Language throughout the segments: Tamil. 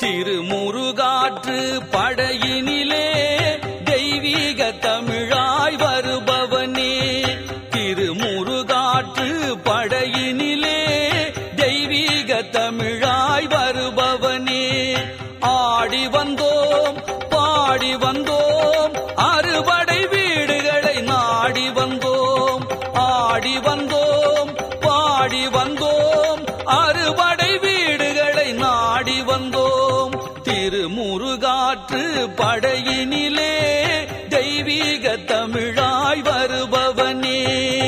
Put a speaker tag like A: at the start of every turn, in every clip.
A: திருமுருகாற்று படையினிலே தெய்வீக தமிழாய் வருபவனே திருமுருகாற்று படையினிலே தெய்வீக தமிழாய் வருபவனே ஆடி வந்தோம் பாடி வந்தோம் அறுபடை வீடுகளை நாடி வந்தோம் ஆடி வந்தோம் பாடி வந்தோம் அறுபடை வீடுகளை நாடி வந்தோம் திருமுருகாற்று படையினிலே தெய்வீக தமிழாய் வருபவனே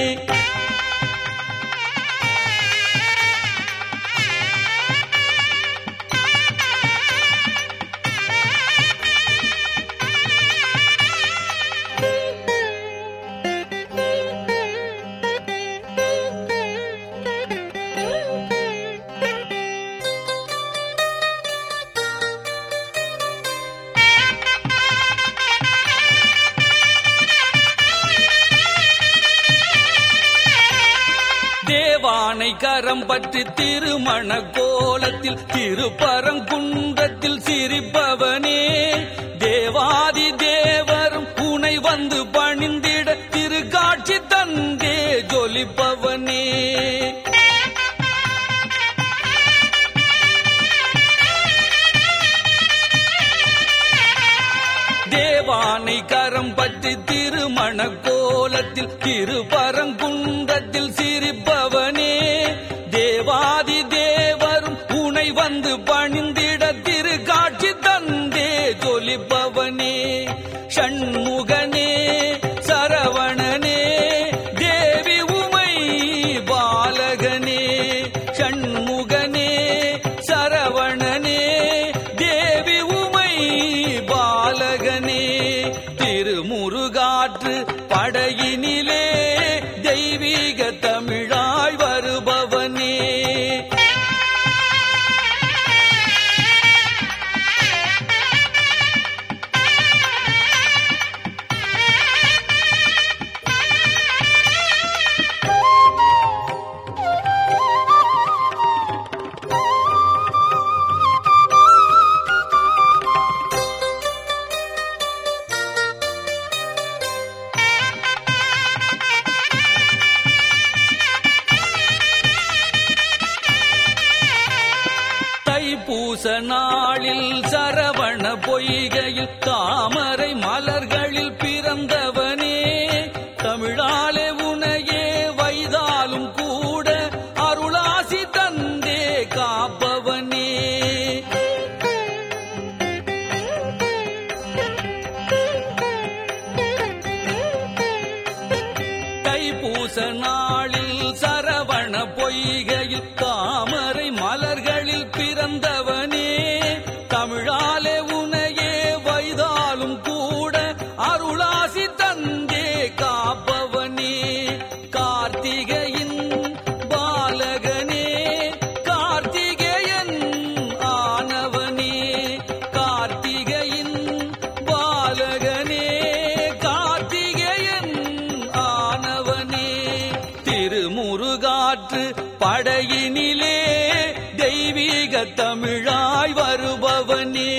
A: தேவானை கரம் பற்றி திருமண கோலத்தில் திருப்பரங்குன்றத்தில் சிரிப்பவனே தேவாதி தேவரும் உனை வந்து பணிந்திட திருக்காட்சி தந்தே ஜொலிப்பவனே தேவானை கரம் பற்றி திருமண கோலத்தில் திருப்பரங்குன்றத்தில் சிரிப்பவனே தேவாதி தேவரும் உனை வந்து பணிந்திட திருக்காட்சி தந்தே ஜொலிப்பவனே ஷண்முகனே சரவணனே தேவி உமை பாலகனே ஷண்முகனே சரவணனே தேவி உமை பாலகனே திருமுருகாற்று படையினிலே தெய்வீக தமிழாய் வருபவனே தைப்பூச நாளில் சரவண பொய்கையில் தாமரை மலர்களில் பிறந்தவனே தமிழாலே உனையே வைதாலும் கூட அருளாசி தந்தே காப்பவனே தைப்பூச நாளில் சரவண பொய்கையில் தாமரை மலர்களில் பிறந்தவனே தமிழாலே உனையே வைதாலும் கூட அருளாசி தந்தே காப்பவனே கார்த்திகையின் பாலகனே கார்த்திகேயன் ஆனவனே கார்த்திகையின் பாலகனே கார்த்திகேயன் ஆனவனே திருமுருகாற்று படையினிலே தெய்வீக தமிழாய் வருபவனே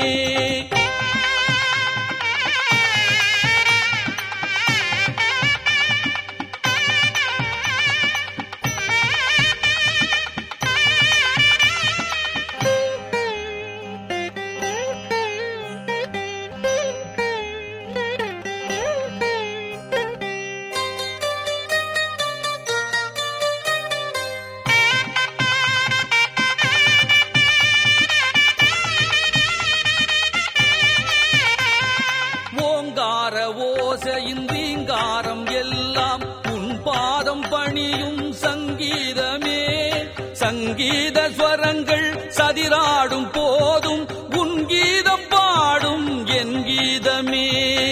A: ஓங்கார ஓசையின் ரீங்காரம் எல்லாம் உன் பாதம் பணியும் சங்கீதமே சங்கீத ஸ்வரங்கள் சதிராடும் போதும் உன் கீதம் பாடும் என் கீதமே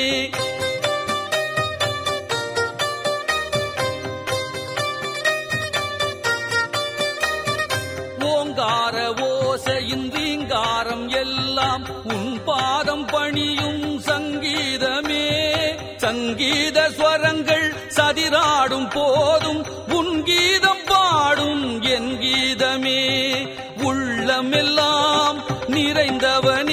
A: ஓங்கார ஓசையின் ரீங்காரம் எல்லாம் உன் பாதம் பணியும் சங்கீதமே சங்கீத ஸ்வரங்கள் சதிராடும் போதும் உன் கீதம் பாடும் என் கீதமே உள்ளமெல்லாம் நிறைந்தவன்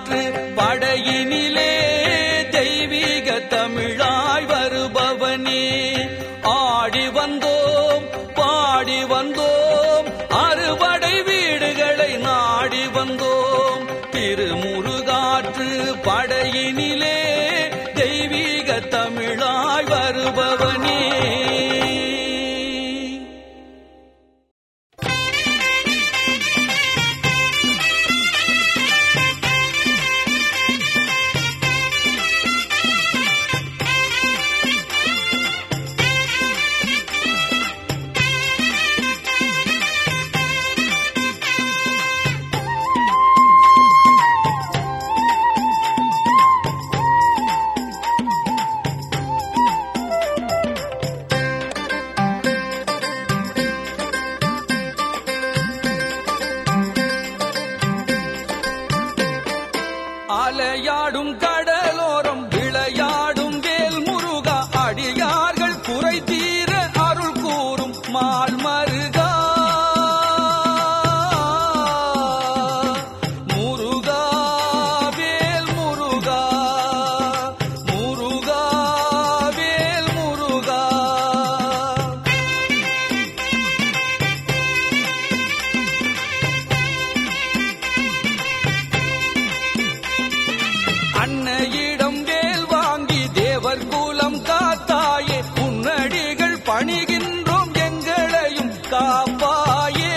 A: முருகாற்று படையினிலே தெய்வீக தமிழாய் வருபவனே ஆடி வந்தோம் பாடி வந்தோம் அறுபடை வீடுகளை நாடி வந்தோம் திருமுருகாற்று படையினிலே தெய்வீக தமிழாய் வருபவனே அலையாடும் கடலோரம் விளையாடும் வேல் முருகா அடியார்கள் குறை தீர அருள் கூறும் மால் மருகா முருகா வேல் முருகா முருகா வேல் முருகா அன்னையிடம் வேல் வாங்கி தேவர் குலம் காத்தாயே உன்னடிகள் பணிகின்றோம் எங்களையும் காப்பாயே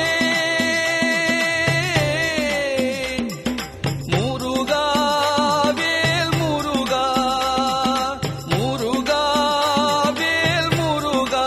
A: முருகா வேல் முருகா முருகா வேல் முருகா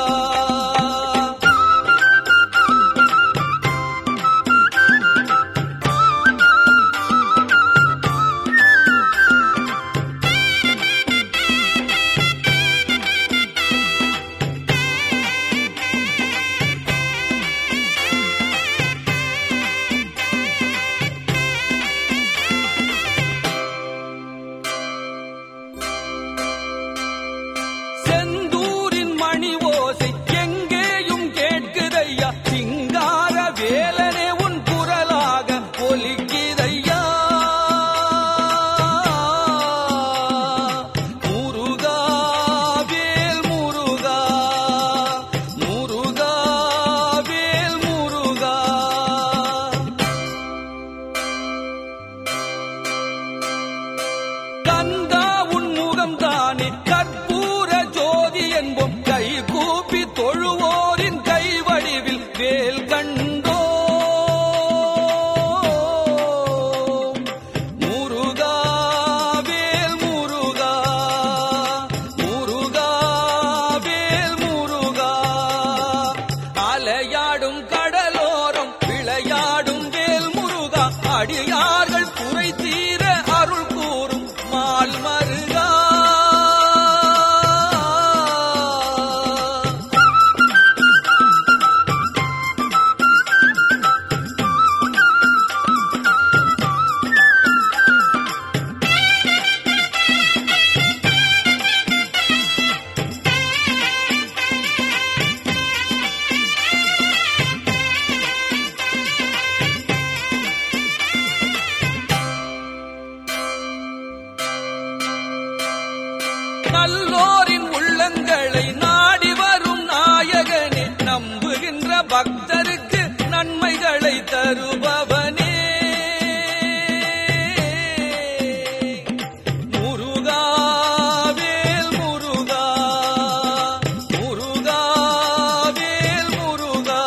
A: செந்தூரின் மணி ஓசை எங்கேயும் கேட்குதையா சிங்கார வேலனே உன் குரலாக ஒலிக்குதையா முருகா வேல் முருகா முருகா வேல் முருகா கந்தா உன் முகம் தானே கற்பூர ஜோதி என்போம் கை கூப்பி தொழுவோரின் கை வடிவில் வேல் கண்டோ முருகா வேல் முருகா முருகா வேல் முருகா அலையாடும் கடலோரம் விளையாடும் வேல் முருகா அடியார்கள் குறை தீர அருள் கூறும் மால் மருகா நல்லோரின் உள்ளங்களை நாடி வரும் நாயகனே நம்புகின்ற பக்தருக்கு நன்மைகளை தருபவனே முருகா வேல் முருகா முருகா வேல் முருகா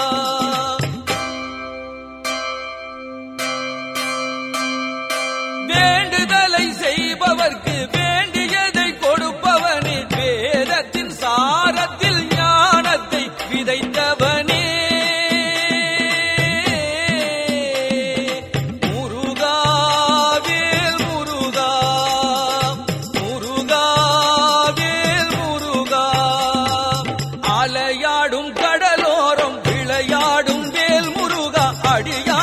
A: வேண்டுதலை செய்பவர்க்கு வேண்டியதை கொடுப்பவனே வேதத்தின் சாரத்தில் ஞானத்தை விதைத்தவனே முருகா வேல் முருகா முருகா வேல் முருகா அலையாடும் கடலோரம் விளையாடும் வேல் முருகா அடியா